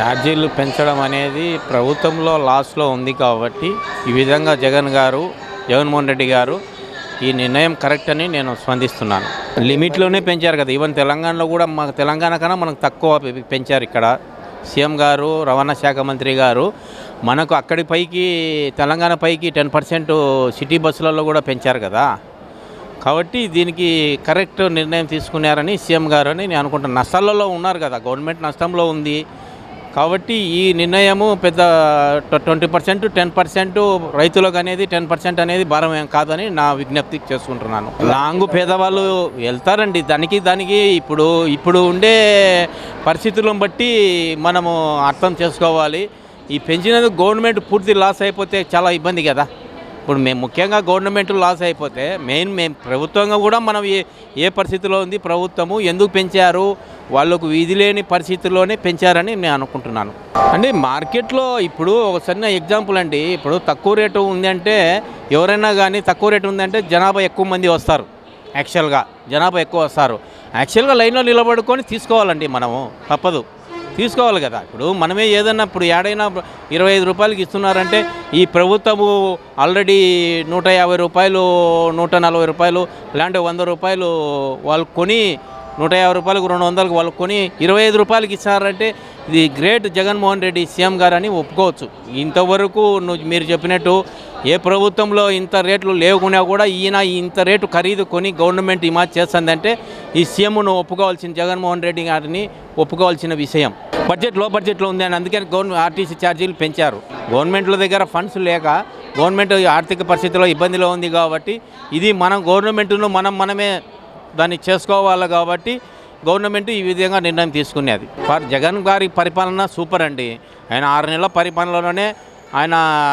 ఛార్జీలు పెంచడం అనేది ప్రభుత్వంలో లాస్లో ఉంది కాబట్టి ఈ విధంగా జగన్ గారు జగన్మోహన్ రెడ్డి గారు ఈ నిర్ణయం కరెక్ట్ అని నేను స్పందిస్తున్నాను లిమిట్లోనే పెంచారు కదా ఈవెన్ తెలంగాణలో కూడా మాకు తెలంగాణ కన్నా మనకు తక్కువ పె- పెంచారు ఇక్కడ సీఎం గారు రవాణా శాఖ మంత్రి గారు మనకు అక్కడి పైకి తెలంగాణ పైకి టెన్ పర్సెంట్ సిటీ బస్సులలో కూడా పెంచారు కదా కాబట్టి దీనికి కరెక్ట్ నిర్ణయం తీసుకున్నారని సీఎం గారు అని నేను అనుకుంటున్నాను నష్టాలలో ఉన్నారు కదా గవర్నమెంట్ నష్టంలో ఉంది కాబట్టి ఈ నిర్ణయము పెద్ద ట్వంటీ పర్సెంట్ టెన్ పర్సెంట్ రైతులకు అనేది టెన్ పర్సెంట్ అనేది భారం ఏం కాదని నా విజ్ఞప్తి చేసుకుంటున్నాను లాంగ్ పేదవాళ్ళు వెళ్తారండి దానికి దానికి ఇప్పుడు ఇప్పుడు ఉండే పరిస్థితులను బట్టి మనము అర్థం చేసుకోవాలి ఈ పెంచినందుకు గవర్నమెంట్ పూర్తి లాస్ అయిపోతే చాలా ఇబ్బంది కదా ఇప్పుడు మేము ముఖ్యంగా గవర్నమెంట్ లాస్ అయిపోతే మెయిన్ మేము ప్రభుత్వంగా కూడా మనం ఏ ఏ పరిస్థితిలో ఉంది ప్రభుత్వము ఎందుకు పెంచారు వాళ్ళకు విధి లేని పరిస్థితుల్లోనే పెంచారని నేను అనుకుంటున్నాను అంటే మార్కెట్లో ఇప్పుడు ఒక చిన్న ఎగ్జాంపుల్ అండి ఇప్పుడు తక్కువ రేటు ఉంది అంటే ఎవరైనా కానీ తక్కువ రేటు ఉందంటే జనాభా ఎక్కువ మంది వస్తారు యాక్చువల్గా జనాభా ఎక్కువ వస్తారు యాక్చువల్గా లైన్లో నిలబడుకొని తీసుకోవాలండి మనము తప్పదు తీసుకోవాలి కదా ఇప్పుడు మనమే ఏదన్నా ఇప్పుడు ఏడైనా ఇరవై ఐదు రూపాయలకి ఇస్తున్నారంటే ఈ ప్రభుత్వము ఆల్రెడీ నూట యాభై రూపాయలు నూట నలభై రూపాయలు ఇలాంటి వంద రూపాయలు వాళ్ళు కొని నూట యాభై రూపాయలకు రెండు వందలకు వాళ్ళు కొని ఇరవై ఐదు రూపాయలకి ఇస్తారంటే ఇది గ్రేట్ జగన్మోహన్ రెడ్డి సీఎం గారు అని ఒప్పుకోవచ్చు ఇంతవరకు నువ్వు మీరు చెప్పినట్టు ఏ ప్రభుత్వంలో ఇంత రేట్లు లేకున్నా కూడా ఈయన ఇంత రేటు ఖరీదు కొని గవర్నమెంట్ ఈ మాట చేస్తుందంటే ఈ సీఎంను ఒప్పుకోవాల్సిన జగన్మోహన్ రెడ్డి గారిని ఒప్పుకోవాల్సిన విషయం బడ్జెట్ లో బడ్జెట్లో ఉంది అని అందుకని గవర్నమెంట్ ఆర్టీసీ ఛార్జీలు పెంచారు గవర్నమెంట్ల దగ్గర ఫండ్స్ లేక గవర్నమెంట్ ఆర్థిక పరిస్థితిలో ఇబ్బందిలో ఉంది కాబట్టి ఇది మనం గవర్నమెంట్ను మనం మనమే దాన్ని చేసుకోవాలి కాబట్టి గవర్నమెంట్ ఈ విధంగా నిర్ణయం తీసుకునేది ఫర్ జగన్ గారి పరిపాలన సూపర్ అండి ఆయన ఆరు నెలల పరిపాలనలోనే ఆయన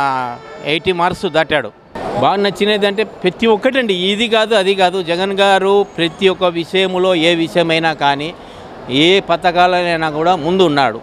ఎయిటీ మార్క్స్ దాటాడు బాగా నచ్చినది అంటే ప్రతి ఒక్కటండి ఇది కాదు అది కాదు జగన్ గారు ప్రతి ఒక్క విషయములో ఏ విషయమైనా కానీ ఏ పథకాలైనా కూడా ముందు ఉన్నాడు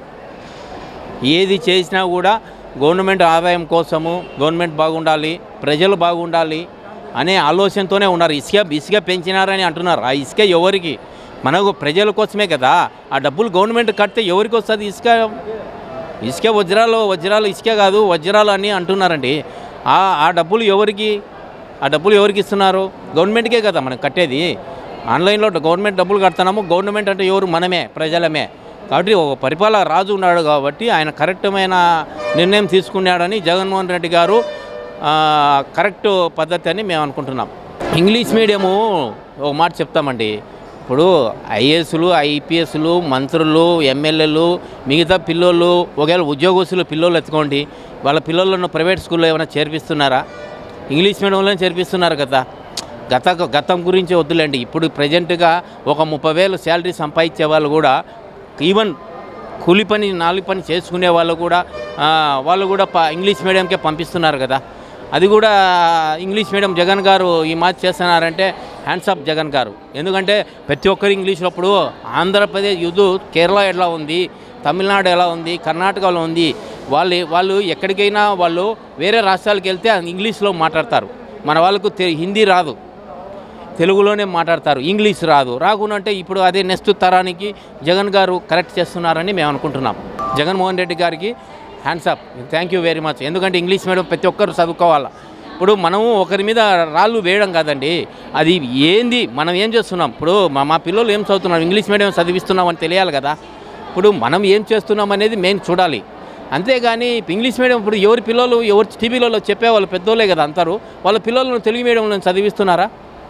ఏది చేసినా కూడా గవర్నమెంట్ ఆదాయం కోసము గవర్నమెంట్ బాగుండాలి ప్రజలు బాగుండాలి అనే ఆలోచనతోనే ఉన్నారు ఇసుక ఇసుక పెంచినారని అంటున్నారు ఆ ఇసుక ఎవరికి మనకు ప్రజల కోసమే కదా ఆ డబ్బులు గవర్నమెంట్ కడితే ఎవరికి వస్తుంది ఇసుక ఇసుక వజ్రాలు వజ్రాలు ఇసుక కాదు వజ్రాలు అని అంటున్నారండి ఆ ఆ డబ్బులు ఎవరికి ఆ డబ్బులు ఎవరికి ఇస్తున్నారు గవర్నమెంట్కే కదా మనం కట్టేది ఆన్లైన్లో గవర్నమెంట్ డబ్బులు కడుతున్నాము గవర్నమెంట్ అంటే ఎవరు మనమే ప్రజలమే కాబట్టి ఒక పరిపాలన రాజు ఉన్నాడు కాబట్టి ఆయన కరెక్టమైన నిర్ణయం తీసుకున్నాడని జగన్మోహన్ రెడ్డి గారు ఆ, కరెక్ట్ పద్ధతి అని మేము అనుకుంటున్నాం ఇంగ్లీష్ మీడియము ఒక మాట చెప్తామండి ఇప్పుడు ఐఏఎస్లు ఐపీఎస్లు మంత్రులు ఎమ్మెల్యేలు మిగతా పిల్లోళ్ళు ఒకవేళ ఉద్యోగస్తులు పిల్లోళ్ళు ఎత్తుకోండి వాళ్ళ పిల్లలను ప్రైవేట్ స్కూల్లో ఏమైనా చేర్పిస్తున్నారా ఇంగ్లీష్ మీడియంలో చేర్పిస్తున్నారు కదా గత గతం గురించి వద్దులేండి ఇప్పుడు ప్రజెంట్గా ఒక ముప్పై వేలు శాలరీ సంపాదించే వాళ్ళు కూడా ఈవెన్ కూలి పని నాలుగు పని చేసుకునే వాళ్ళు కూడా ఆ, వాళ్ళు కూడా ప ఇంగ్లీష్ మీడియంకే పంపిస్తున్నారు కదా అది కూడా ఇంగ్లీష్ మీడియం జగన్ గారు ఈ మాట చేస్తున్నారంటే హ్యాండ్స్ ఆఫ్ జగన్ గారు ఎందుకంటే ప్రతి ఒక్కరు ఇంగ్లీష్లో ఇప్పుడు ఆంధ్రప్రదేశ్ యుద్ధ కేరళ ఎలా ఉంది తమిళనాడు ఎలా ఉంది కర్ణాటకలో ఉంది వాళ్ళు వాళ్ళు ఎక్కడికైనా వాళ్ళు వేరే రాష్ట్రాలకు వెళ్తే ఇంగ్లీష్లో మాట్లాడతారు మన వాళ్ళకు తె- హిందీ రాదు తెలుగులోనే మాట్లాడతారు ఇంగ్లీష్ రాదు రాకుండా అంటే ఇప్పుడు అదే నెక్స్ట్ తరానికి జగన్ గారు కరెక్ట్ చేస్తున్నారని మేము అనుకుంటున్నాం జగన్మోహన్ రెడ్డి గారికి hands up thank you very much ఎందుకంటే ఇంగ్లీష్ మీడియం ప్రతి ఒక్కరు చదువుకోవాలి ఇప్పుడు మనము ఒకరి మీద రాళ్ళు వేయడం కాదండి అది ఏంది మనం ఏం చేస్తున్నాం ఇప్పుడు మా మా పిల్లలు ఏం చదువుతున్నాం ఇంగ్లీష్ మీడియం చదివిస్తున్నాం అని తెలియాలి కదా ఇప్పుడు మనం ఏం చేస్తున్నాం అనేది మెయిన్ చూడాలి అంతేగాని ఇంగ్లీష్ మీడియం ఇప్పుడు ఎవరి పిల్లలు ఎవరు టీవీలలో చెప్పేవాళ్ళు పెద్దోళ్ళే కదా అంటారు వాళ్ళ పిల్లలను తెలుగు మీడియంలో చదివిస్తున్నారా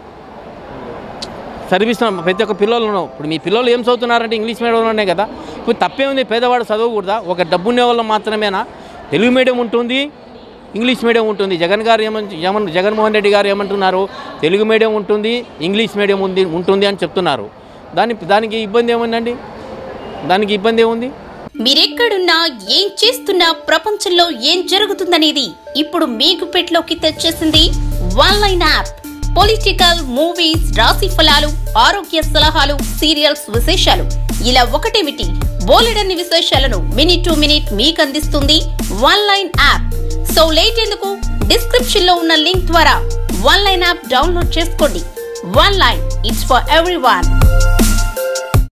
చదివిస్తున్నాం ప్రతి ఒక్క పిల్లలను ఇప్పుడు మీ పిల్లలు ఏం చదువుతున్నారంటే ఇంగ్లీష్ మీడియంలోనే కదా ఇప్పుడు తప్పే ఉంది పేదవాడు చదవకూడదా ఒక డబ్బున్న వాళ్ళు మాత్రమేనా తెలుగు మీడియం ఉంటుంది ఇంగ్లీష్ మీడియం ఉంటుంది జగన్ గారు ఏమని జగన్ జగన్మోహన్ రెడ్డి గారు ఏమంటున్నారు తెలుగు మీడియం ఉంటుంది ఇంగ్లీష్ మీడియం ఉంది ఉంటుంది అని చెప్తున్నారు దాని దానికి ఇబ్బంది ఏముందండి దానికి ఇబ్బంది ఏముంది మీరెక్కడున్నా ఏం చేస్తున్నా ప్రపంచంలో ఏం జరుగుతుందనేది ఇప్పుడు మీకు పెట్లోకి తెచ్చేసింది one line app political movies రాశి ఫలాలు ఆరోగ్య సలహాలు సీరియల్స్ విశేషాలు ఇలా ఒకటేమిటి బోలెడన్ని విశేషాలను మినిట్ టు మినిట్ మీకు అందిస్తుంది one line app so late ఎందుకు డిస్క్రిప్షన్ లో ఉన్న లింక్ ద్వారా వన్ లైన్ యాప్ డౌన్లోడ్ చేసుకోండి one line it's for every